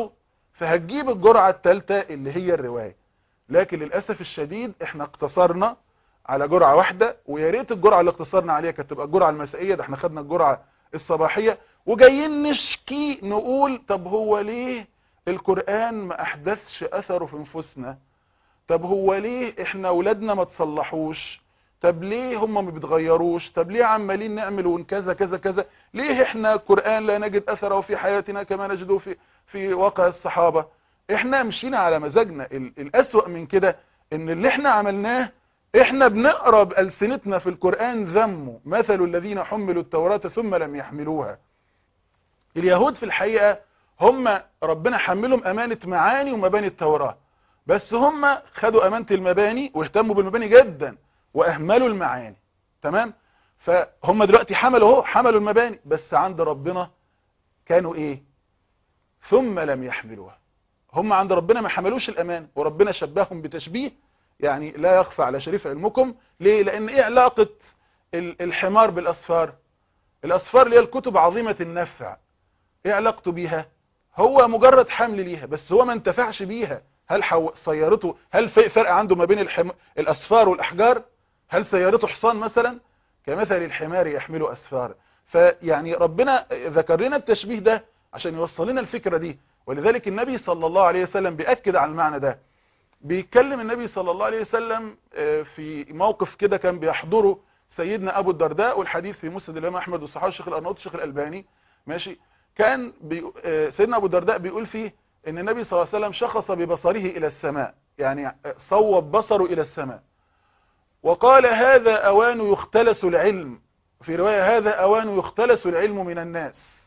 فهتجيب الجرعة الثالثة اللي هي الرواية لكن للأسف الشديد احنا اقتصرنا على جرعة واحدة ويا ريت الجرعة اللي اقتصرنا عليها كانت تبقى الجرعة المسائية ده احنا خدنا الجرعة الصباحية وجايين نشكي نقول طب هو ليه القرآن ما احدثش اثره في نفوسنا طب هو ليه احنا اولادنا ما تصلحوش طب ليه هم ما بيتغيروش طب ليه عمالين نعمل ون كذا كذا كذا ليه احنا القرآن لا نجد اثره في حياتنا كما نجده في في واقع الصحابة احنا مشينا على مزاجنا ال- الاسوأ من كده ان اللي احنا عملناه احنا بنقرا بألسنتنا في القرآن ذمه مثل الذين حملوا التوراة ثم لم يحملوها اليهود في الحقيقة هم ربنا حملهم امانة معاني ومباني التوراة بس هم خدوا امانة المباني واهتموا بالمباني جدا واهملوا المعاني تمام فهم دلوقتي حملوا اهو حملوا المباني بس عند ربنا كانوا ايه ثم لم يحملوها هم عند ربنا ما حملوش الامان وربنا شبههم بتشبيه يعني لا يخفى على شريف علمكم ليه لان ايه علاقة ال- الحمار بالاصفار الاصفار اللي هي الكتب عظيمة النفع ايه علاقته بيها هو مجرد حمل ليها بس هو ما انتفعش بيها هل حو... سيارته هل في فرق عنده ما بين الحم... الأسفار والأحجار هل سيارته حصان مثلا كمثل الحمار يحمل أسفار فيعني ربنا ذكر لنا التشبيه ده عشان يوصل لنا الفكرة دي ولذلك النبي صلى الله عليه وسلم بيأكد على المعنى ده بيتكلم النبي صلى الله عليه وسلم آه، في موقف كده كان بيحضره سيدنا أبو الدرداء والحديث في مسند الإمام أحمد والصحابة الشيخ الأرناؤوط الشيخ الألباني ماشي كان بي... آه، سيدنا أبو الدرداء بيقول فيه ان النبي صلى الله عليه وسلم شخص ببصره الى السماء يعني صوب بصره الى السماء وقال هذا اوان يختلس العلم في رواية هذا اوان يختلس العلم من الناس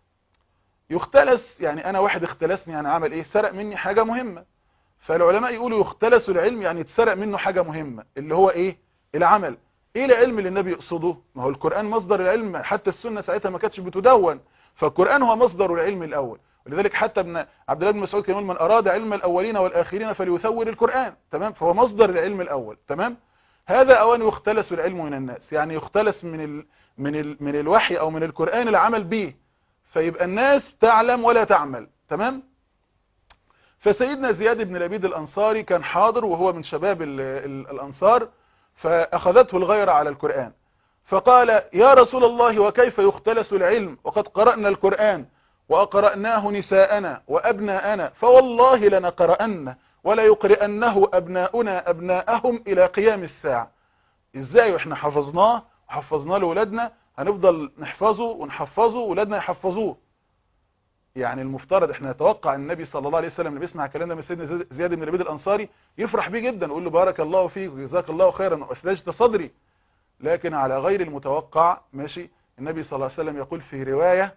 يختلس يعني انا واحد اختلسني يعني عمل ايه سرق مني حاجة مهمة فالعلماء يقولوا يختلس العلم يعني اتسرق منه حاجة مهمة اللي هو ايه العمل ايه العلم اللي النبي يقصده ما هو القرآن مصدر العلم حتى السنة ساعتها ما كانتش بتدون فالقرآن هو مصدر العلم الاول ولذلك حتى ابن عبد الله بن مسعود كان يقول من اراد علم الاولين والاخرين فليثور القرآن تمام فهو مصدر العلم الاول تمام هذا اوان يختلس العلم من الناس يعني يختلس من ال من ال من الوحي او من القرآن العمل به فيبقى الناس تعلم ولا تعمل تمام فسيدنا زياد بن لبيد الانصاري كان حاضر وهو من شباب ال ال الانصار فاخذته الغيرة على القرآن فقال يا رسول الله وكيف يختلس العلم وقد قرأنا القرآن وأقرأناه نساءنا وأبناءنا فوالله لنقرأن ولا يقرأنه أبناؤنا أبناءهم إلى قيام الساعة إزاي وإحنا حفظناه وحفظناه لأولادنا هنفضل نحفظه ونحفظه وولادنا يحفظوه يعني المفترض احنا نتوقع النبي صلى الله عليه وسلم اللي بيسمع الكلام ده من سيدنا زياد بن لبيد الأنصاري يفرح بيه جدا ويقول له بارك الله فيك وجزاك الله خيرا وأثلجت صدري لكن على غير المتوقع ماشي النبي صلى الله عليه وسلم يقول في رواية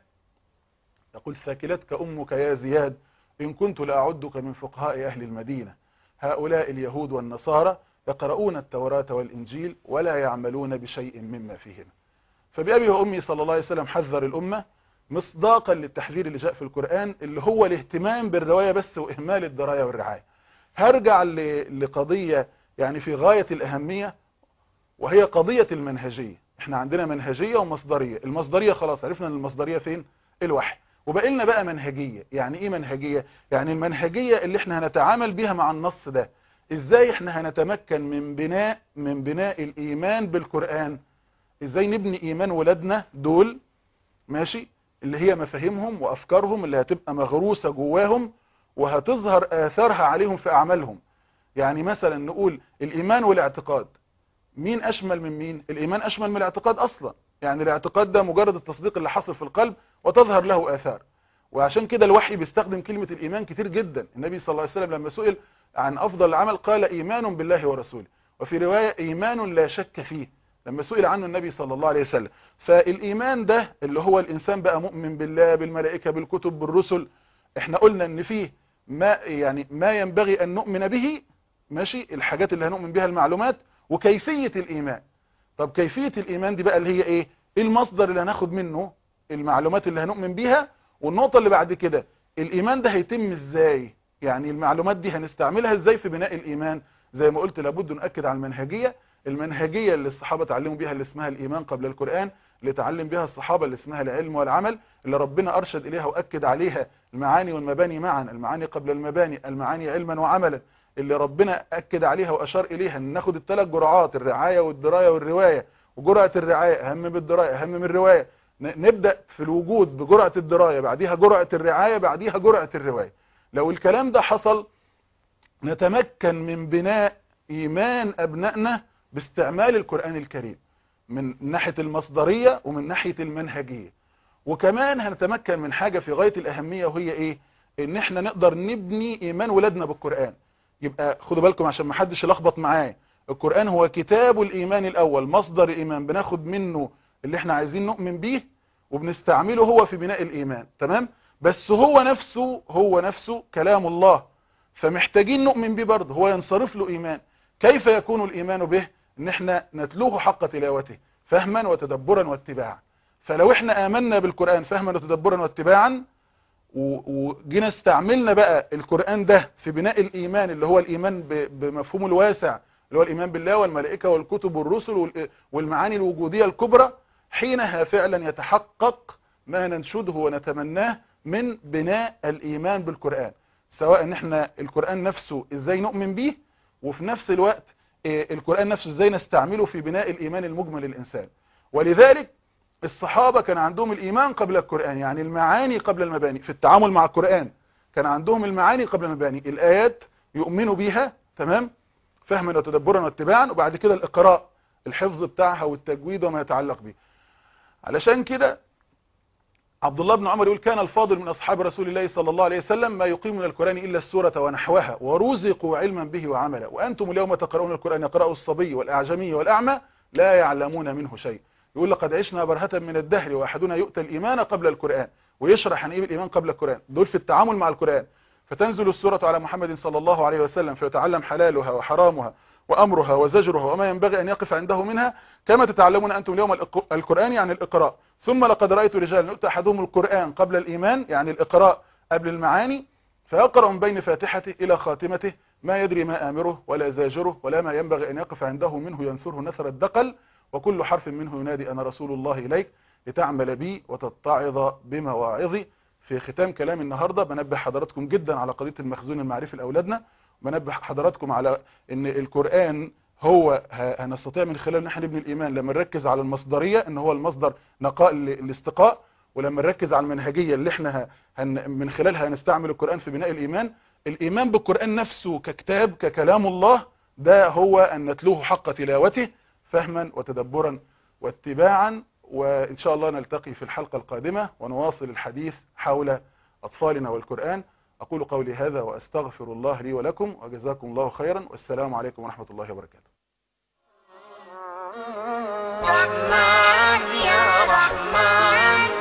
يقول ثاكلتك أمك يا زياد إن كنت لأعدك من فقهاء أهل المدينة هؤلاء اليهود والنصارى يقرؤون التوراة والإنجيل ولا يعملون بشيء مما فيهما فبأبي وأمي صلى الله عليه وسلم حذر الأمة مصداقا للتحذير اللي جاء في القرآن اللي هو الاهتمام بالرواية بس وإهمال الدراية والرعاية هرجع لقضية يعني في غاية الأهمية وهي قضية المنهجية احنا عندنا منهجية ومصدرية المصدرية خلاص عرفنا ان المصدرية فين الوحي وبقى لنا بقى منهجية يعني ايه منهجية يعني المنهجية اللي احنا هنتعامل بيها مع النص ده ازاي احنا هنتمكن من بناء من بناء الايمان بالقرآن ازاي نبني ايمان ولادنا دول ماشي اللي هي مفاهيمهم وافكارهم اللي هتبقى مغروسة جواهم وهتظهر اثارها عليهم في اعمالهم يعني مثلا نقول الايمان والاعتقاد مين اشمل من مين الايمان اشمل من الاعتقاد اصلا يعني الاعتقاد ده مجرد التصديق اللي حصل في القلب وتظهر له آثار وعشان كده الوحي بيستخدم كلمة الإيمان كتير جدا النبي صلى الله عليه وسلم لما سئل عن أفضل العمل قال إيمان بالله ورسوله وفي رواية إيمان لا شك فيه لما سئل عنه النبي صلى الله عليه وسلم فالإيمان ده اللي هو الإنسان بقى مؤمن بالله بالملائكة بالكتب بالرسل احنا قلنا ان فيه ما يعني ما ينبغي أن نؤمن به ماشي الحاجات اللي هنؤمن بها المعلومات وكيفية الإيمان طب كيفية الإيمان دي بقى اللي هي إيه المصدر اللي هناخد منه المعلومات اللي هنؤمن بيها والنقطة اللي بعد كده الإيمان ده هيتم إزاي يعني المعلومات دي هنستعملها إزاي في بناء الإيمان زي ما قلت لابد نأكد على المنهجية المنهجية اللي الصحابة تعلموا بيها اللي اسمها الإيمان قبل القرآن اللي تعلم بها الصحابة اللي اسمها العلم والعمل اللي ربنا أرشد إليها وأكد عليها المعاني والمباني معا المعاني قبل المباني المعاني علما وعملا اللي ربنا أكد عليها وأشار إليها أن ناخد الثلاث جرعات الرعاية والدراية والرواية وجرعة الرعاية أهم من الدراية أهم من الرواية نبدأ في الوجود بجرعة الدراية بعديها جرعة الرعاية بعديها جرعة الرواية لو الكلام ده حصل نتمكن من بناء إيمان أبنائنا باستعمال القرآن الكريم من ناحية المصدرية ومن ناحية المنهجية وكمان هنتمكن من حاجة في غاية الأهمية وهي إيه إن إحنا نقدر نبني إيمان ولادنا بالقرآن يبقى خدوا بالكم عشان ما حدش يلخبط معايا القرآن هو كتاب الإيمان الأول مصدر الإيمان بناخد منه اللي احنا عايزين نؤمن بيه وبنستعمله هو في بناء الإيمان تمام بس هو نفسه هو نفسه كلام الله فمحتاجين نؤمن بيه برضه هو ينصرف له إيمان كيف يكون الإيمان به ان احنا نتلوه حق تلاوته فهما وتدبرا واتباعا فلو احنا آمنا بالقرآن فهما وتدبرا واتباعا وجينا استعملنا بقى القرآن ده في بناء الإيمان اللي هو الإيمان بمفهومه الواسع اللي هو الإيمان بالله والملائكة والكتب والرسل والمعاني الوجودية الكبرى حينها فعلا يتحقق ما ننشده ونتمناه من بناء الإيمان بالقرآن سواء ان احنا القرآن نفسه ازاي نؤمن به وفي نفس الوقت القرآن نفسه ازاي نستعمله في بناء الإيمان المجمل للإنسان ولذلك الصحابة كان عندهم الإيمان قبل القرآن يعني المعاني قبل المباني في التعامل مع القرآن كان عندهم المعاني قبل المباني الآيات يؤمنوا بيها تمام فهما وتدبرا واتباعا وبعد كده الإقراء الحفظ بتاعها والتجويد وما يتعلق به علشان كده عبد الله بن عمر يقول كان الفاضل من أصحاب رسول الله صلى الله عليه وسلم ما يقيم من القرآن إلا السورة ونحوها ورزقوا علما به وعملا وأنتم اليوم تقرؤون القرآن يقرأه الصبي والأعجمي والأعمى لا يعلمون منه شيء يقول لقد عشنا برهة من الدهر وأحدنا يؤتى الإيمان قبل القرآن ويشرح عن إيه الإيمان قبل القرآن دول في التعامل مع القرآن فتنزل السورة على محمد صلى الله عليه وسلم فيتعلم حلالها وحرامها وأمرها وزجرها وما ينبغي أن يقف عنده منها كما تتعلمون أنتم اليوم القرآن يعني الإقراء ثم لقد رأيت رجال يؤتى أحدهم القرآن قبل الإيمان يعني الإقراء قبل المعاني فيقرأ من بين فاتحته إلى خاتمته ما يدري ما آمره ولا زاجره ولا ما ينبغي أن يقف عنده منه ينثره نثر الدقل وكل حرف منه ينادي أنا رسول الله إليك لتعمل بي وتتعظ بمواعظي في ختام كلام النهاردة بنبه حضراتكم جدا على قضية المخزون المعرفي لأولادنا بنبه حضراتكم على ان القرآن هو هنستطيع من خلال نحن نبني الإيمان لما نركز على المصدرية ان هو المصدر نقاء الاستقاء ولما نركز على المنهجية اللي احنا هن من خلالها هنستعمل القرآن في بناء الإيمان الإيمان بالقرآن نفسه ككتاب ككلام الله ده هو أن نتلوه حق تلاوته فهما وتدبرا واتباعا وإن شاء الله نلتقي في الحلقة القادمة ونواصل الحديث حول أطفالنا والقرآن أقول قولي هذا وأستغفر الله لي ولكم وجزاكم الله خيرا والسلام عليكم ورحمة الله وبركاته رحمن يا رحمن